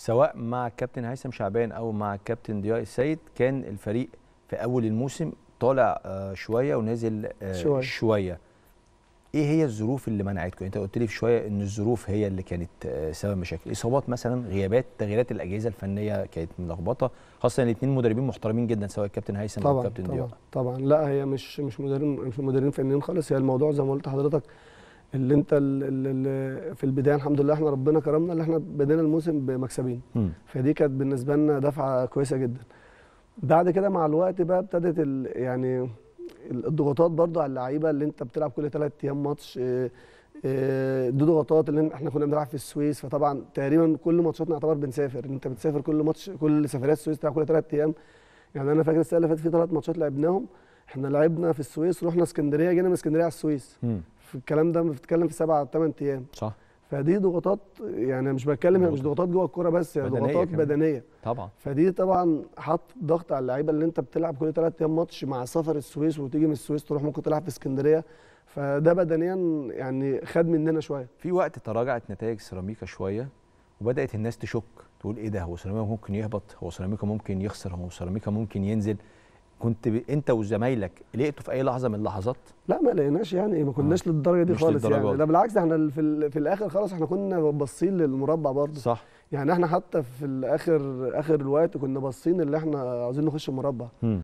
سواء مع الكابتن هيثم شعبان او مع الكابتن ضياء السيد كان الفريق في اول الموسم طالع آه، شويه ونازل آه، شوية. شويه ايه هي الظروف اللي منعتكم انت قلت لي في شويه ان الظروف هي اللي كانت آه، سبب مشاكل اصابات مثلا غيابات تغييرات الاجهزه الفنيه كانت ملخبطه خاصه الاثنين مدربين محترمين جدا سواء الكابتن هيثم او طبعا الكابتن طبعا ضياء طبعا لا هي مش مش مدربين مش مدربين فنيين خالص هي الموضوع زي ما قلت لحضرتك اللي انت ال- ال- ال- في البدايه الحمد لله احنا ربنا كرمنا اللي احنا بدينا الموسم بمكسبين مم. فدي كانت بالنسبه لنا دفعه كويسه جدا بعد كده مع الوقت بقى ابتدت ال- يعني الضغوطات برضو على اللعيبه اللي انت بتلعب كل ثلاث ايام ماتش اه، اه، دي ضغوطات اللي احنا كنا بنلعب في السويس فطبعا تقريبا كل ماتشاتنا يعتبر بنسافر انت بتسافر كل ماتش كل سفريات السويس تلعب كل ثلاث ايام يعني انا فاكر السنه اللي فاتت في ثلاث ماتشات لعبناهم احنا لعبنا في السويس رحنا اسكندريه جينا من اسكندريه على السويس مم. في الكلام ده بتتكلم في سبعة ثمان ايام صح فدي ضغوطات يعني مش بتكلم هي مش ضغوطات جوه الكوره بس هي بدنية ضغوطات كمان. بدنيه طبعا فدي طبعا حط ضغط على اللعيبه اللي انت بتلعب كل ثلاث ايام ماتش مع سفر السويس وتيجي من السويس تروح ممكن تلعب في اسكندريه فده بدنيا يعني خد مننا شويه في وقت تراجعت نتائج سيراميكا شويه وبدات الناس تشك تقول ايه ده هو سيراميكا ممكن يهبط هو سيراميكا ممكن يخسر هو سيراميكا ممكن ينزل كنت ب... انت وزمايلك لقيتوا في اي لحظه من اللحظات لا ما لقيناش يعني ما كناش للدرجه دي مش خالص للدرجة يعني دي. ده بالعكس احنا ال- في, ال- في الاخر خلاص احنا كنا باصين للمربع برضه صح يعني احنا حتى في الاخر اخر الوقت كنا باصين اللي احنا عاوزين نخش المربع مم.